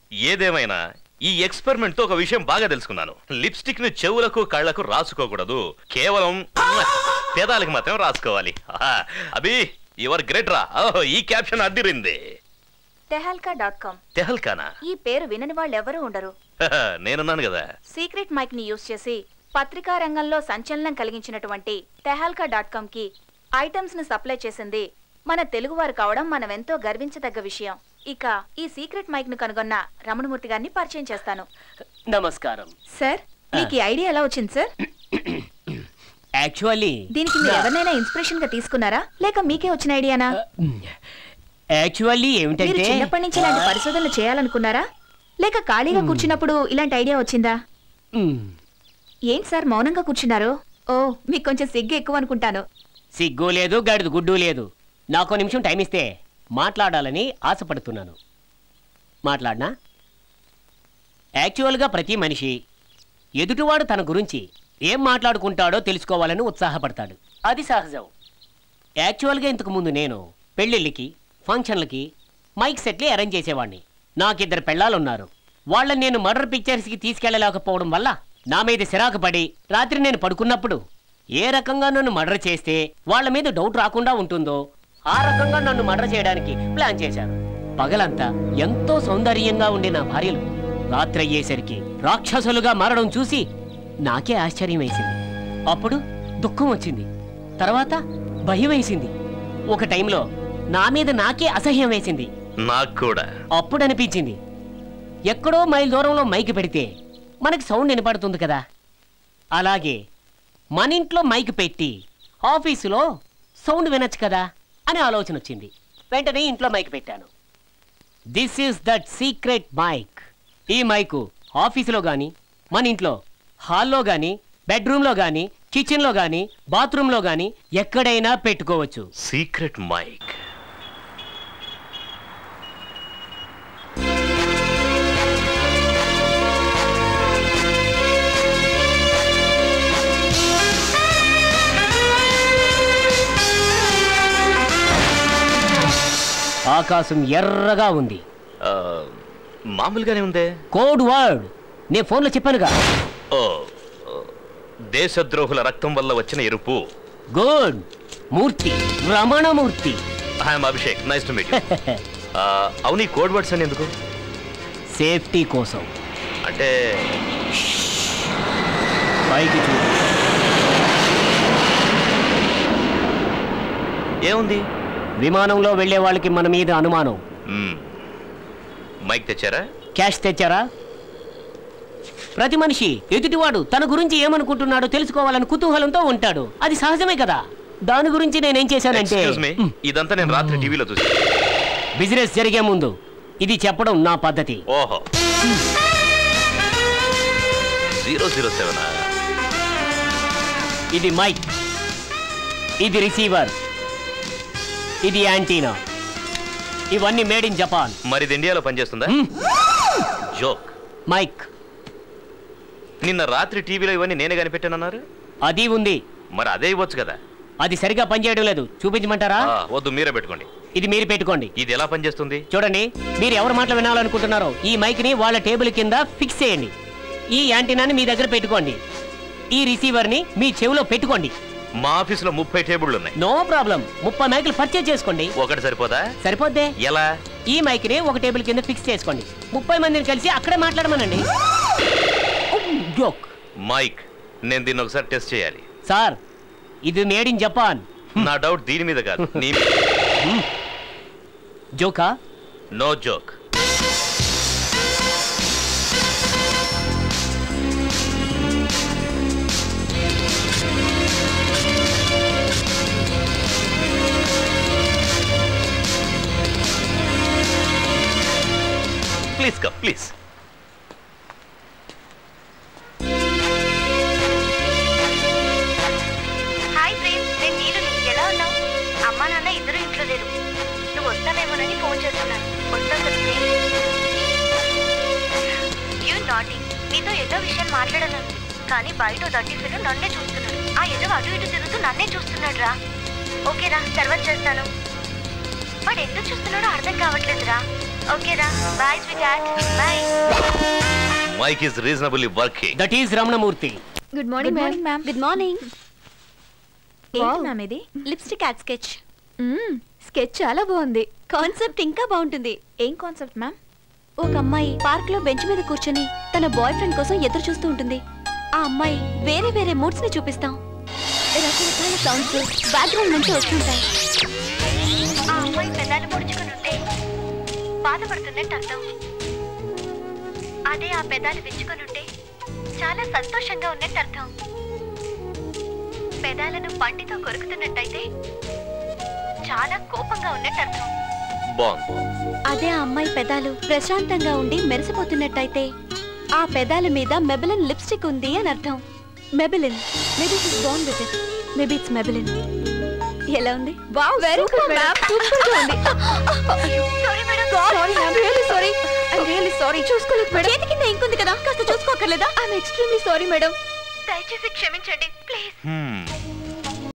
ఏదేమైనా ఈ ఎక్స్పెరిమెంట్ తో ఒక విషయం బాగా తెలుసుకున్నాను లిప్స్టిక్ ని చెవులకు కళ్ళకు రాసుకోకూడదు కేవలం పేదాలకు మాత్రం రాసుకోవాలి ఆహా, అభి యువర్ గ్రేట్ రా ఓహో, ఈ క్యాప్షన్ అడ్డిరింది తెహల్కా డాట్ కామ్ తెహల్కానా ఈ పేరు వినని వాళ్ళు ఎవరూ ఉండరు హహ, నేనున్నాను కదా సీక్రెట్ మైక్ ని యూజ్ చేసి పత్రికా రంగంలో సంచలనం కలిగించినటువంటి తెహల్కా డాట్ కామ్ కి ఐటమ్స్ ని సప్లై చేసింది మన తెలుగువారు కావడం మనం ఎంతో గర్వించదగ్గ విషయం ఇక ఈ సీక్రెట్ మైక్ ను కనుగొన్న రమణమూర్తి గారిని పరిచయం చేస్తాను నమస్కారం సార్ మీకు ఈ ఐడియా ఎలా వచ్చింది సార్ యాక్చువల్లీ దీనికి మీరు ఎవరినైనా ఇన్స్పిరేషన్ గా తీసుకున్నారా లేక మీకే వచ్చిన ఐడియానా యాక్చువల్లీ మీరు ఏమిటంటే చిన్నప్పటి నుంచి ఇలాంటి పరిశోధనలు చేయాలనుకున్నారా లేక ఖాళీగా కూర్చున్నప్పుడు ఇలాంటి ఐడియా వచ్చిందా మ్, ఏంటి సార్ మౌనంగా కూర్చున్నారు ఓ మీకు కొంచెం సిగ్గు ఎక్కువ అనుకుంటాను సిగ్గు లేదు గడిదు గుడ్డు లేదు నాకు నిమిషం టైం ఇస్తే మాట్లాడాలని ఆశపడుతున్నాను మాట్లాడనా యాక్చువల్గా ప్రతి మనిషి ఎదుటివాడు తన గురించి ఏం మాట్లాడుకుంటాడో తెలుసుకోవాలని ఉత్సాహపడతాడు అది సహజం యాక్చువల్గా ఇంతకు ముందు నేను పెళ్ళిళ్ళకి ఫంక్షన్లకి మైక్ సెట్లే అరేంజ్ చేసేవాడిని నాకిద్దరు పెళ్ళాలున్నారు వాళ్ళని నేను మర్డర్ పిక్చర్స్కి తీసుకెళ్ళలేకపోవడం వల్ల నా మీద సిరాకు పడి రాత్రి నేను పడుకున్నప్పుడు ఏ రకంగా నన్ను మర్డర్ చేస్తే వాళ్ళ మీద డౌట్ రాకుండా ఉంటుందో ఆ రకంగా నన్ను మర్డర్ చేయడానికి ప్లాన్ చేశారు పగలంతా ఎంతో సౌందర్యంగా ఉండే నా భార్యలు రాత్రి అయ్యేసరికి రాక్షసులుగా మారడం చూసి నాకే ఆశ్చర్యం వేసింది అప్పుడు దుఃఖం వచ్చింది తర్వాత భయం వేసింది ఒక టైంలో నా మీద నాకే అసహ్యం వేసింది నాకు కూడా అప్పుడు అనిపించింది ఎక్కడో మైల్ దూరంలో మైక్ పెడితే మనకి సౌండ్ వినపడుతుంది కదా అలాగే మన ఇంట్లో మైక్ పెట్టి ఆఫీసులో సౌండ్ వినొచ్చు కదా అని ఆలోచన వచ్చింది వెంటనే ఇంట్లో మైక్ పెట్టాను this is that secret mike ఈ మైకు ఆఫీసులో కానీ మన ఇంట్లో హాల్లో కానీ బెడ్రూమ్లో కానీ కిచెన్లో కానీ బాత్రూంలో కానీ ఎక్కడైనా పెట్టుకోవచ్చు సీక్రెట్ మైక్ ఆకాశం ఎర్రగా ఉంది ఆ, మామూలుగానే ఉందే కోడ్ వర్డ్ నేను ఫోన్లో చెప్పానుగా ఓ ఓ, దేశద్రోహుల రక్తం వల్ల వచ్చిన ఎరుపు good Murthy Ramanamurthy I'm Abhishek nice to meet అవును ఈ కోడ్ వర్డ్స్ అని ఎందుకు సేఫ్టీ కోసం అంటే పైకి చూడు ఏముంది విమానంలో వెళ్ళే వాళ్ళకి మన మీద అనుమానం మ్మ్. మైక్ తెచ్చారా క్యాష్ తెచ్చారా ప్రతి మనిషి ఎదుటివాడు తన గురించి ఏమనుకుంటున్నాడో తెలుసుకోవాలని కుతూహలంతో ఉంటాడు అది సహజమే కదా దాని గురించి నేనేం చేశానంటే ఎక్స్క్యూజ్ మీ ఇదంతా నేను రాత్రి టీవీలో చూసి బిజినెస్ జరిగే ముందు ఇది చెప్పడం నా పద్ధతి ఓహో జీరో జీరో సెవెన్ ఇది మైక్ ఇది రిసీవర్ ఇది యాంటీనా ఇవన్నీ మేడ్ ఇన్ జపాన్ మరి ఇది ఇండియాలో పనిచేస్తుందా జోక్ మైక్ నిన్న రాత్రి టీవీలో ఇవన్నీ నేనే కనిపెట్టానన్నారు అది ఉంది మరి అదే ఇవ్వచ్చు కదా అది సరిగా పనిచేయడం లేదు చూపించమంటారా ఆ, వద్దు మీరే పెట్టుకోండి ఇది మీరు పెట్టుకోండి ఇది ఎలా పనిచేస్తుంది చూడండి మీరు ఎవరి మాటలు వినాలనుకుంటున్నారో ఈ మైక్ ని వాళ్ళ టేబుల్ కింద ఫిక్స్ చేయండి ఈ యాంటీనాని మీ దగ్గర పెట్టుకోండి ఈ రిసీవర్ ని మీ చెవిలో పెట్టుకోండి మా ఆఫీసులో ముప్పై టేబుళ్ళు ఉన్నాయి నో ప్రాబ్లం ముప్పై మైకులు పర్చేజ్ చేసుకోండి ఒకటి సరిపోదా సరిపోద్దే ఎలా ఈ మైక్ ని ఒక టేబుల్ కింద ఫిక్స్ చేసుకోండి ముప్పై మందిని కలిసి అక్కడే మాట్లాడమనండి జోక్ మైక్ నేను దీన్ని ఒకసారి టెస్ట్ చేయాలి సార్ ఇది మేడ్ ఇన్ జపాన్ నా డౌట్ దీని మీద కాదు నీ జోకా no joke please come please hi Prem నేను నీలుని ఎలా ఉన్నావు అమ్మా నాన్న ఇద్దరు ఇంట్లో లేరు నువ్వు వస్తావేమోనని ఫోన్ చేస్తున్నాను వస్తావు కదా ప్రేమ్ యూ నాటి నీతో ఎన్నో విషయాలు మాట్లాడాలని కానీ బయట ఓ దట్టి ఫిల్లు నన్నే చూస్తున్నాడు ఆ ఎదో అటు ఇటు తిరుగుతూ నన్నే చూస్తున్నాడు రా ఓకేరా తర్వాత చేస్తాను వాడు ఎందుకు చూస్తున్నాడో అర్థం కావట్లేదురా ఓకేరా boy sweet boy mike is reasonably working that is Ramanamurthy good Good morning morning, ma'am. Good morning ఏంటి మ్యామ్ ఇది లిప్స్టిక్ యాడ్ స్కెచ్ స్కెచ్ చాలా బాగుంది కాన్సెప్ట్ ఇంకా బాగుంటుంది ఏం కాన్సెప్ట్ మ్యామ్ ఒక అమ్మాయి పార్క్ లో బెంచ్ మీద కూర్చొని తన బాయ్ ఫ్రెండ్ కోసం ఎదురు చూస్తూ ఉంటుంది ఆ అమ్మాయి వేరే వేరే మూడ్స్ ని చూపిస్తాం రకరకాల సౌండ్స్ బ్యాక్గ్రౌండ్ నుంచి వస్తుంటాయి ఆ అమ్మాయి పెదాలు ముడుచుకుని ఉంటే బాధపడుతున్నట్టు అర్థం అదే ఆ పెదాలు విచ్చుకొని ఉంటే చాలా సంతోషంగా ఉన్నట్టు అర్థం పెదాలను పంటితో కొరుకుతున్నట్టయితే చాలా కోపంగా ఉన్నట్టు అర్థం బాగుంది అదే ఆ అమ్మాయి పెదాలు ప్రశాంతంగా ఉండి మెరిసిపోతున్నట్టయితే ఆ పెదాల మీద మెబిలిన్ లిప్స్టిక్ ఉంది అని అర్థం Maybelline maybe his born with it maybe it's Maybelline ఎలా ఉంది wow very good ma'am super గా ఉంది sorry madam sorry ma'am really sorry I really sorry చూసుకోలేదు మేడం చేతి కింద ఇంకుంది కదా కాస్త చూసుకోకర్లేదా ఐఎమ్ ఎక్స్ట్రీమ్లీ సారీ మేడం దయచేసి క్షమించండి ప్లీజ్ Hmm.